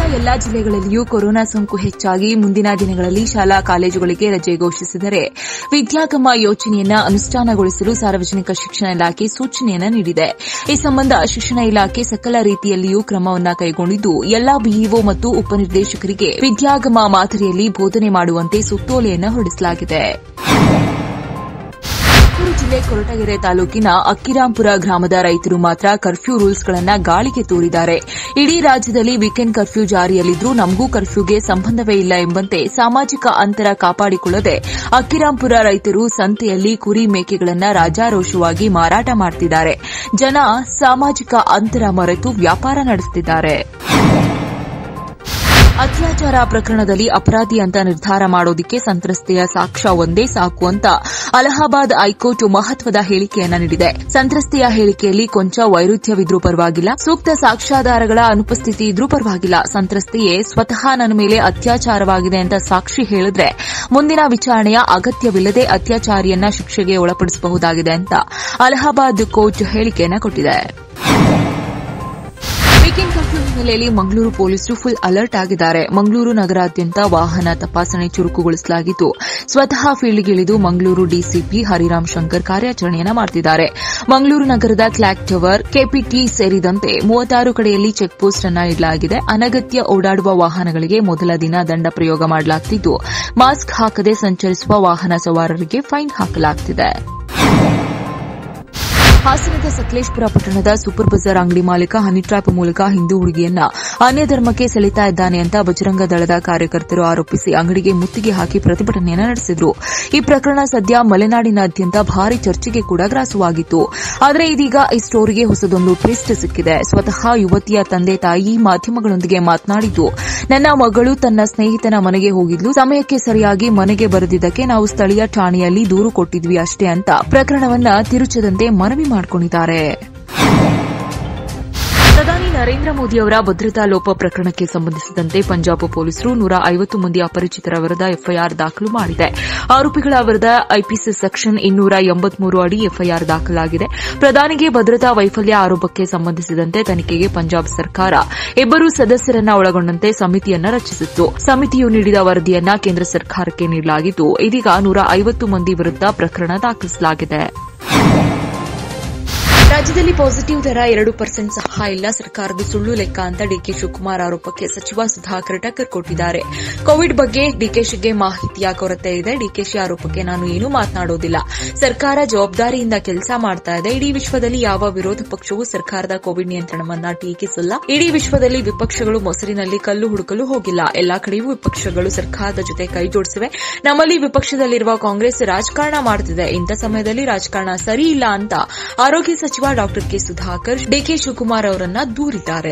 ಎಲ್ಲಾ ಜಿಲ್ಲೆಗಳಲ್ಲಿಯೂ ಕೊರೋನಾ ಸೋಂಕು ಹೆಚ್ಚಾಗಿ ಮುಂದಿನ ದಿನಗಳಲ್ಲಿ ಶಾಲಾ ಕಾಲೇಜುಗಳಿಗೆ ರಜೆ ಘೋಷಿಸಿದರೆ ವಿದ್ಯಾಗಮ ಯೋಜನೆಯನ್ನ ಅನುಷ್ಠಾನಗೊಳಿಸಲು ಸಾರ್ವಜನಿಕ ಶಿಕ್ಷಣ ಇಲಾಖೆ ಸೂಚನೆಯನ್ನ ನೀಡಿದೆ ಈ ಸಂಬಂಧ ಶಿಕ್ಷಣ ಇಲಾಖೆ ಸಕಲ ರೀತಿಯಲ್ಲಿಯೂ ಕ್ರಮವನ್ನ ಕೈಗೊಂಡಿದ್ದು ಎಲ್ಲಾ ಬಿಇಒ ಮತ್ತು ಉಪನಿರ್ದೇಶಕರಿಗೆ ವಿದ್ಯಾಗಮ ಮಾದರಿಯಲ್ಲಿ ಬೋಧನೆ ಮಾಡುವಂತೆ ಸುತ್ತೋಲೆಯನ್ನು ಹೊರಡಿಸಲಾಗಿದೆ ತುಮಕೂರು ಜಿಲ್ಲೆ ಕೊರಟಗೆರೆ ತಾಲೂಕಿನ ಅಕ್ಕಿರಾಂಪುರ ಗ್ರಾಮದ ರೈತರು ಮಾತ್ರ ಕರ್ಫ್ಯೂ ರೂಲ್ಸ್ಗಳನ್ನ ಗಾಳಿಗೆ ತೂರಿದ್ದಾರೆ ಇಡೀ ರಾಜ್ಯದಲ್ಲಿ ವೀಕೆಂಡ್ ಕರ್ಫ್ಯೂ ಜಾರಿಯಲ್ಲಿದ್ರೂ ನಮಗೂ ಕರ್ಫ್ಯೂಗೆ ಸಂಬಂಧವೇ ಇಲ್ಲ ಎಂಬಂತೆ ಸಾಮಾಜಿಕ ಅಂತರ ಕಾಪಾಡಿಕೊಳ್ಳದೆ ಅಕ್ಕಿರಾಂಪುರ ರೈತರು ಸಂತೆಯಲ್ಲಿ ಕುರಿ ಮೇಕೆಗಳನ್ನ ರಾಜಾರೋಷವಾಗಿ ಮಾರಾಟ ಮಾಡುತ್ತಿದ್ದಾರೆ ಜನ ಸಾಮಾಜಿಕ ಅಂತರ ಮರೆತು ವ್ಯಾಪಾರ ನಡೆಸುತ್ತಿದ್ದಾರೆ ಅತ್ಯಾಚಾರ ಪ್ರಕರಣದಲ್ಲಿ ಅಪರಾಧಿ ಅಂತ ನಿರ್ಧಾರ ಮಾಡೋದಕ್ಕೆ ಸಂತ್ರಸ್ತೆಯ ಸಾಕ್ಷ್ಯ ಒಂದೇ ಸಾಕು ಅಂತ ಅಲಹಾಬಾದ್ ಹೈಕೋರ್ಟ್ ಮಹತ್ವದ ಹೇಳಿಕೆಯನ್ನ ನೀಡಿದೆ ಸಂತ್ರಸ್ತೆಯ ಹೇಳಿಕೆಯಲ್ಲಿ ಕೊಂಚ ವೈರುಧ್ಯವಿದ್ರೂ ಪರವಾಗಿಲ್ಲ ಸೂಕ್ತ ಸಾಕ್ಷ್ಯಾಧಾರಗಳ ಅನುಪಸ್ಥಿತಿ ಇದ್ರೂ ಪರವಾಗಿಲ್ಲ ಸಂತ್ರಸ್ತೆಯೇ ಸ್ವತಃ ನನ್ನ ಮೇಲೆ ಅತ್ಯಾಚಾರವಾಗಿದೆ ಅಂತ ಸಾಕ್ಷಿ ಹೇಳಿದ್ರೆ ಮುಂದಿನ ವಿಚಾರಣೆಯ ಅಗತ್ಯವಿಲ್ಲದೆ ಅತ್ಯಾಚಾರಿಯನ್ನ ಶಿಕ್ಷೆಗೆ ಒಳಪಡಿಸಬಹುದಾಗಿದೆ ಅಂತ ಅಲಹಾಬಾದ್ ಕೋರ್ಟ್ ಹೇಳಿಕೆಯನ್ನ ಕೊಟ್ಟಿದೆ ವೀಕೆಂಡ್ ಕರ್ಫ್ಯೂ ಹಿನ್ನೆಲೆಯಲ್ಲಿ ಮಂಗಳೂರು ಪೊಲೀಸರು ಫುಲ್ ಅಲರ್ಟ್ ಆಗಿದ್ದಾರೆ ಮಂಗಳೂರು ನಗರಾದ್ಯಂತ ವಾಹನ ತಪಾಸಣೆ ಚುರುಕುಗೊಳಿಸಲಾಗಿದ್ದು ಸ್ವತಃ ಫೀಲ್ಡ್ಗಿಳಿದು ಮಂಗಳೂರು ಡಿಸಿಪಿ ಹರಿರಾಮ್ ಶಂಕರ್ ಕಾರ್ಯಾಚರಣೆಯನ್ನ ಮಾಡುತ್ತಿದ್ದಾರೆ ಮಂಗಳೂರು ನಗರದ ಕ್ಲಾಕ್ ಟವರ್ ಕೆಪಿಟಿ ಸೇರಿದಂತೆ ಮೂವತ್ತಾರು ಕಡೆಯಲ್ಲಿ ಚೆಕ್ ಪೋಸ್ಟ್ ಅನ್ನ ಇಡಲಾಗಿದೆ ಅನಗತ್ಯ ಓಡಾಡುವ ವಾಹನಗಳಿಗೆ ಮೊದಲ ದಿನ ದಂಡ ಪ್ರಯೋಗ ಮಾಡಲಾಗುತ್ತಿದ್ದು ಮಾಸ್ಕ್ ಹಾಕದೆ ಸಂಚರಿಸುವ ವಾಹನ ಸವಾರರಿಗೆ ಫೈನ್ ಹಾಕಲಾಗುತ್ತಿದೆ ಹಾಸನದ ಸಕಲೇಶ್ಪುರ ಪಟ್ಟಣದ ಸೂಪರ್ ಬಜಾರ್ ಅಂಗಡಿ ಮಾಲೀಕ ಹನಿ ಟ್ರ್ಯಾಪ್ ಮೂಲಕ ಹಿಂದೂ ಹುಡುಗಿಯನ್ನ ಅನ್ಯ ಧರ್ಮಕ್ಕೆ ಸೆಳೆತಾ ಇದ್ದಾನೆ ಅಂತ ಬಜರಂಗ ದಳದ ಕಾರ್ಯಕರ್ತರು ಆರೋಪಿಸಿ ಅಂಗಡಿಗೆ ಮುತ್ತಿಗೆ ಹಾಕಿ ಪ್ರತಿಭಟನೆಯನ್ನು ನಡೆಸಿದ್ರು ಈ ಪ್ರಕರಣ ಸದ್ಯ ಮಲೆನಾಡಿನಾದ್ಯಂತ ಭಾರಿ ಚರ್ಚೆಗೆ ಕೂಡ ಗ್ರಾಸವಾಗಿತ್ತು ಆದರೆ ಇದೀಗ ಈ ಸ್ಟೋರಿಗೆ ಹೊಸದೊಂದು ಟ್ವಿಸ್ಟ್ ಸಿಕ್ಕಿದೆ ಸ್ವತಃ ಯುವತಿಯ ತಂದೆ ತಾಯಿ ಮಾಧ್ಯಮಗಳೊಂದಿಗೆ ಮಾತನಾಡಿದ್ದು ನನ್ನ ಮಗಳು ತನ್ನ ಸ್ನೇಹಿತನ ಮನೆಗೆ ಹೋಗಿದ್ಲು ಸಮಯಕ್ಕೆ ಸರಿಯಾಗಿ ಮನೆಗೆ ಬರೆದಿದ್ದಕ್ಕೆ ನಾವು ಸ್ಥಳೀಯ ಠಾಣೆಯಲ್ಲಿ ದೂರು ಕೊಟ್ಟಿದ್ವಿ ಅಷ್ಟೇ ಅಂತ ಪ್ರಕರಣವನ್ನ ತಿರುಚದಂತೆ ಮನವಿ ಮಾಡಿಕೊಂಡಿದ್ದಾರೆ ಪ್ರಧಾನಿ ನರೇಂದ್ರ ಮೋದಿ ಅವರ ಭದ್ರತಾ ಲೋಪ ಪ್ರಕರಣಕ್ಕೆ ಸಂಬಂಧಿಸಿದಂತೆ ಪಂಜಾಬ್ ಪೊಲೀಸರು ನೂರ ಐವತ್ತು ಮಂದಿ ಅಪರಿಚಿತರ ವಿರುದ್ಧ ಎಫ್ಐಆರ್ ದಾಖಲು ಮಾಡಿದೆ ಆರೋಪಿಗಳ ವಿರುದ್ಧ ಐಪಿಸಿ ಸೆಕ್ಷನ್ ಇನ್ನೂರ ಎಂಬತ್ಮೂರು ಅಡಿ ಎಫ್ಐಆರ್ ದಾಖಲಾಗಿದೆ ಪ್ರಧಾನಿಗೆ ಭದ್ರತಾ ವೈಫಲ್ಯ ಆರೋಪಕ್ಕೆ ಸಂಬಂಧಿಸಿದಂತೆ ತನಿಖೆಗೆ ಪಂಜಾಬ್ ಸರ್ಕಾರ ಇಬ್ಬರು ಸದಸ್ಯರನ್ನ ಒಳಗೊಂಡಂತೆ ಸಮಿತಿಯನ್ನ ರಚಿಸಿತ್ತು ಸಮಿತಿಯು ನೀಡಿದ ವರದಿಯನ್ನ ಕೇಂದ್ರ ಸರ್ಕಾರಕ್ಕೆ ನೀಡಲಾಗಿದ್ದು ಇದೀಗ ನೂರ ಐವತ್ತು ಮಂದಿ ವಿರುದ್ಧ ಪ್ರಕರಣ ದಾಖಲಿಸಲಾಗಿದೆ ರಾಜ್ಯದಲ್ಲಿ ಪಾಸಿಟಿವ್ ದರ ಎರಡು ಪರ್ಸೆಂಟ್ ಸಹ ಇಲ್ಲ ಸರ್ಕಾರದ ಸುಳ್ಳು ಲೆಕ್ಕ ಅಂತ ಡಿಕೆ ಶಿವಕುಮಾರ್ ಆರೋಪಕ್ಕೆ ಸಚಿವ ಸುಧಾಕರ್ ಟಕ್ಕರ್ ಕೊಟ್ಟಿದ್ದಾರೆ ಕೋವಿಡ್ ಬಗ್ಗೆ ಡಿಕೆಶಿಗೆ ಮಾಹಿತಿಯ ಕೊರತೆ ಇದೆ ಡಿಕೆಶಿ ಆರೋಪಕ್ಕೆ ನಾನು ಏನೂ ಮಾತನಾಡೋದಿಲ್ಲ ಸರ್ಕಾರ ಜವಾಬ್ದಾರಿಯಿಂದ ಕೆಲಸ ಮಾಡ್ತಾ ಇದೆ ಇಡೀ ವಿಶ್ವದಲ್ಲಿ ಯಾವ ವಿರೋಧ ಪಕ್ಷವೂ ಸರ್ಕಾರದ ಕೋವಿಡ್ ನಿಯಂತ್ರಣವನ್ನ ಟೀಕಿಸಿಲ್ಲ ಇಡೀ ವಿಶ್ವದಲ್ಲಿ ವಿಪಕ್ಷಗಳು ಮೊಸರಿನಲ್ಲಿ ಕಲ್ಲು ಹುಡುಕಲು ಹೋಗಿಲ್ಲ ಎಲ್ಲಾ ಕಡೆಯೂ ವಿಪಕ್ಷಗಳು ಸರ್ಕಾರದ ಜೊತೆ ಕೈ ಜೋಡಿಸಿವೆ ನಮ್ಮಲ್ಲಿ ವಿಪಕ್ಷದಲ್ಲಿರುವ ಕಾಂಗ್ರೆಸ್ ರಾಜಕಾರಣ ಮಾಡುತ್ತಿದೆ ಇಂಥ ಸಮಯದಲ್ಲಿ ರಾಜಕಾರಣ ಸರಿ ಇಲ್ಲ ಅಂತ ಆರೋಗ್ಯ ಸಚಿವ ಡಾ ಕೆ ಸುಧಾಕರ್ ಡಿಕೆ ಶಿವಕುಮಾರ್ ಅವರನ್ನ ದೂರಿದ್ದಾರೆ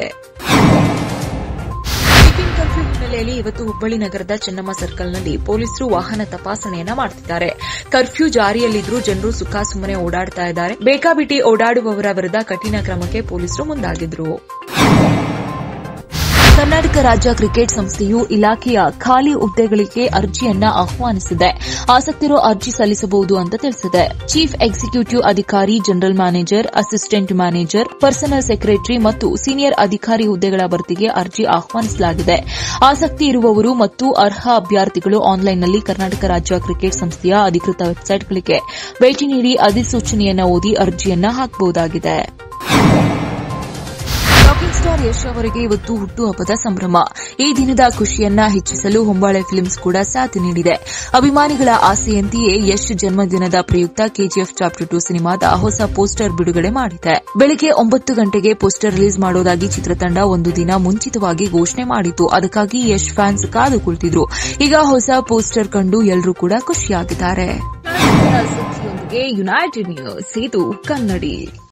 ವೀಕೆಂಡ್ ಕರ್ಫ್ಯೂ ಹಿನ್ನೆಲೆಯಲ್ಲಿ ಇವತ್ತು ಹುಬ್ಬಳ್ಳಿ ನಗರದ ಚೆನ್ನಮ್ಮ ಸರ್ಕಲ್ನಲ್ಲಿ ಪೊಲೀಸರು ವಾಹನ ತಪಾಸಣೆಯನ್ನ ಮಾಡುತ್ತಿದ್ದಾರೆ ಕರ್ಫ್ಯೂ ಜಾರಿಯಲ್ಲಿದ್ರೂ ಜನರು ಸುಖಾಸುಮ್ಮನೆ ಓಡಾಡ್ತಾ ಇದ್ದಾರೆ ಬೇಕಾಬಿಟ್ಟಿ ಓಡಾಡುವವರ ವಿರುದ್ಧ ಕಠಿಣ ಕ್ರಮಕ್ಕೆ ಪೊಲೀಸರು ಮುಂದಾಗಿದ್ರು ಕರ್ನಾಟಕ ರಾಜ್ಯ ಕ್ರಿಕೆಟ್ ಸಂಸ್ಥೆಯು ಇಲಾಖೆಯ ಖಾಲಿ ಹುದ್ದೆಗಳಿಗೆ ಅರ್ಜಿಯನ್ನ ಆಹ್ವಾನಿಸಿದೆ ಆಸಕ್ತರು ಅರ್ಜಿ ಸಲ್ಲಿಸಬಹುದು ಅಂತ ತಿಳಿಸಿದೆ ಚೀಫ್ ಎಕ್ಸಿಕ್ಯೂಟಿವ್ ಅಧಿಕಾರಿ general manager assistant manager personal secretary ಮತ್ತು ಸೀನಿಯರ್ ಅಧಿಕಾರಿ ಹುದ್ದೆಗಳ ಭರ್ತಿಗೆ ಅರ್ಜಿ ಆಹ್ವಾನಿಸಲಾಗಿದೆ ಆಸಕ್ತಿ ಇರುವವರು ಮತ್ತು ಅರ್ಹ ಅಭ್ಯರ್ಥಿಗಳು ಆನ್ಲೈನ್ನಲ್ಲಿ ಕರ್ನಾಟಕ ರಾಜ್ಯ ಕ್ರಿಕೆಟ್ ಸಂಸ್ಥೆಯ ಅಧಿಕೃತ ವೆಬ್ಸೈಟ್ಗಳಿಗೆ ಭೇಟಿ ನೀಡಿ ಅಧಿಸೂಚನೆಯನ್ನು ಓದಿ ಅರ್ಜಿಯನ್ನ ಹಾಕಬಹುದಾಗಿದೆ ರಾಕಿಂಗ್ ಸ್ಟಾರ್ ಯಶ್ ಅವರಿಗೆ ಇವತ್ತು ಹುಟ್ಟುಹಬ್ಬದ ಸಂಭ್ರಮ ಈ ದಿನದ ಖುಷಿಯನ್ನ ಹೆಚ್ಚಿಸಲು ಹೊಂಬಾಳೆ ಫಿಲ್ಮ್ಸ್ ಕೂಡ ಸಾಥ್ ನೀಡಿದೆ ಅಭಿಮಾನಿಗಳ ಆಸೆಯಂತೆಯೇ ಯಶ್ ಜನ್ಮದಿನದ ಪ್ರಯುಕ್ತ ಕೆಜಿಎಫ್ ಚಾಪ್ಟರ್ ಟು ಸಿನಿಮಾದ ಹೊಸ ಪೋಸ್ಟರ್ ಬಿಡುಗಡೆ ಮಾಡಿದೆ ಬೆಳಗ್ಗೆ ಒಂಬತ್ತು ಗಂಟೆಗೆ ಪೋಸ್ಟರ್ ರಿಲೀಸ್ ಮಾಡೋದಾಗಿ ಚಿತ್ರತಂಡ ಒಂದು ದಿನ ಮುಂಚಿತವಾಗಿ ಘೋಷಣೆ ಮಾಡಿತು ಅದಕ್ಕಾಗಿ ಯಶ್ ಫ್ಯಾನ್ಸ್ ಕಾದು ಕುಳಿತಿದ್ರು ಈಗ ಹೊಸ ಪೋಸ್ಟರ್ ಕಂಡು ಎಲ್ಲರೂ ಕೂಡ ಖುಷಿಯಾಗಿದ್ದಾರೆ ಸುದ್ದಿಯೊಂದಿಗೆ ಯುನೈಟೆಡ್ ನ್ಯೂಸ್ ಇದು ಕನ್ನಡಿ